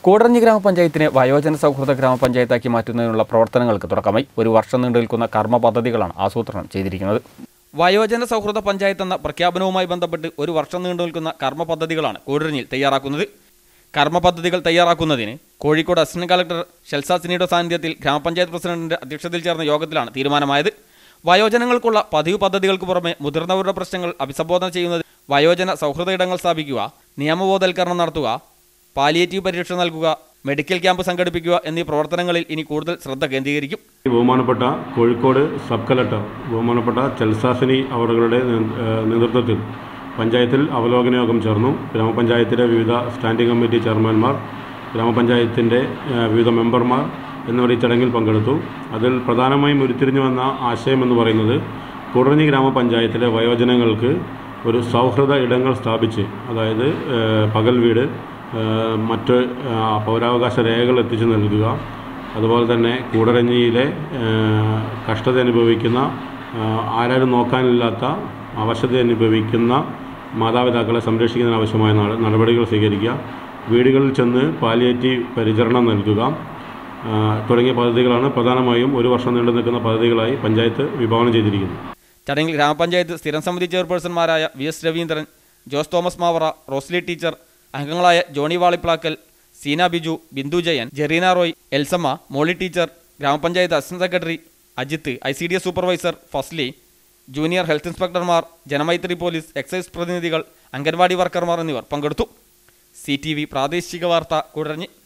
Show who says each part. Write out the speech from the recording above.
Speaker 1: കൂടറഞ്ഞി ഗ്രാമപഞ്ചായത്തിനെ വയോജന സൗഹൃദ ഗ്രാമപഞ്ചായത്താക്കി മാറ്റുന്നതിനുള്ള പ്രവർത്തനങ്ങൾക്ക് തുടക്കമായി ഒരു വർഷം നീണ്ടു നിൽക്കുന്ന കർമ്മ പദ്ധതികളാണ് ആസൂത്രണം ചെയ്തിരിക്കുന്നത് വയോജന സൗഹൃദ പഞ്ചായത്ത് എന്ന പ്രഖ്യാപനവുമായി ബന്ധപ്പെട്ട് ഒരു വർഷം നീണ്ടു നിൽക്കുന്ന കർമ്മ പദ്ധതികളാണ് കൂടരഞ്ഞിൽ തയ്യാറാക്കുന്നത് കർമ്മ പദ്ധതികൾ തയ്യാറാക്കുന്നതിന് കോഴിക്കോട് അസിസ്റ്റന്റ് കളക്ടർ ഷെൽസ സിനിയുടെ സാന്നിധ്യത്തിൽ ഗ്രാമപഞ്ചായത്ത് പ്രസിഡന്റിന്റെ അധ്യക്ഷതയിൽ ചേർന്ന യോഗത്തിലാണ് തീരുമാനമായത് വയോജനങ്ങൾക്കുള്ള പതിവ് പദ്ധതികൾക്ക് പുറമെ മുതിർന്നവരുടെ പ്രശ്നങ്ങൾ അഭിസംബോധന ചെയ്യുന്നത് വയോജന സൗഹൃദ ഇടങ്ങൾ സ്ഥാപിക്കുക നിയമബോധവൽക്കരണം നടത്തുക പാലിയേറ്റീവ് പരിരക്ഷ നൽകുക മെഡിക്കൽ ക്യാമ്പ് സംഘടിപ്പിക്കുക എന്നീ പ്രവർത്തനങ്ങളിൽ ഇനി കൂടുതൽ ശ്രദ്ധ കേന്ദ്രീകരിക്കും
Speaker 2: ബഹുമാനപ്പെട്ട കോഴിക്കോട് സബ് കളക്ടർ ബഹുമാനപ്പെട്ട ചെൽസാസിനി അവരുടെ നേ- ഏഹ് നേതൃത്വത്തിൽ പഞ്ചായത്തിൽ അവലോകന യോഗം ചേർന്നു ഗ്രാമപഞ്ചായത്തിലെ വിവിധ സ്റ്റാൻഡിംഗ് കമ്മിറ്റി ചെയർമാൻമാർ ഗ്രാമപഞ്ചായത്തിൻ്റെ ഏഹ് വിവിധ മെമ്പർമാർ എന്നിവർ ഈ ചടങ്ങിൽ പങ്കെടുത്തു അതിൽ പ്രധാനമായും ഉരുത്തിരിഞ്ഞു വന്ന ആശയം എന്ന് പറയുന്നത് കുടഞ്ഞി ഗ്രാമപഞ്ചായത്തിലെ വയോജനങ്ങൾക്ക് ഒരു സൗഹൃദ ഇടങ്ങൾ സ്ഥാപിച്ച് അതായത് ഏഹ് പകൽ വീട് ഏഹ് മറ്റ് ഏഹ് പൗരാവകാശ രേഖകൾ എത്തിച്ചു നൽകുക അതുപോലെ തന്നെ കൂടരഞ്ഞിയിലെ ഏഹ് കഷ്ടത അനുഭവിക്കുന്ന ഏഹ് ആരാരും നോക്കാനില്ലാത്ത അവശത അനുഭവിക്കുന്ന മാതാപിതാക്കളെ സംരക്ഷിക്കുന്നതിന് ആവശ്യമായ നട- നടപടികൾ സ്വീകരിക്കുക വീടുകളിൽ ചെന്ന് പാലിയേറ്റീവ് പരിചരണം നൽകുക ഏഹ് തുടങ്ങിയ പദ്ധതികളാണ് പ്രധാനമായും ഒരു വർഷം നീണ്ടു നിൽക്കുന്ന പദ്ധതികളായി പഞ്ചായത്ത് വിഭാവനം ചെയ്തിരിക്കുന്നത്
Speaker 1: ചടങ്ങിൽ ഗ്രാമപഞ്ചായത്ത് സ്ഥിരം സമിതി ചെയർപേഴ്സൺമാരായ V S Raveendran Jose Thomas Mavara Rosly teacher അംഗങ്ങളായ Johny Valiplackal Seena Biju Bindhu Jayan Jereena Roy Elsamma Molly teacher grama panchayat assistant secretary Ajith I C D S supervisor Fasli junior health ഇൻസ്പെക്ടർമാർ ജനമൈത്രി പോലീസ് എക്സൈസ് പ്രതിനിധികൾ അംഗൻവാടി വർക്കർമാർ എന്നിവർ പങ്കെടുത്തു സി ടി വി പ്രാദേശിക വാർത്ത കുടഞ്ഞ്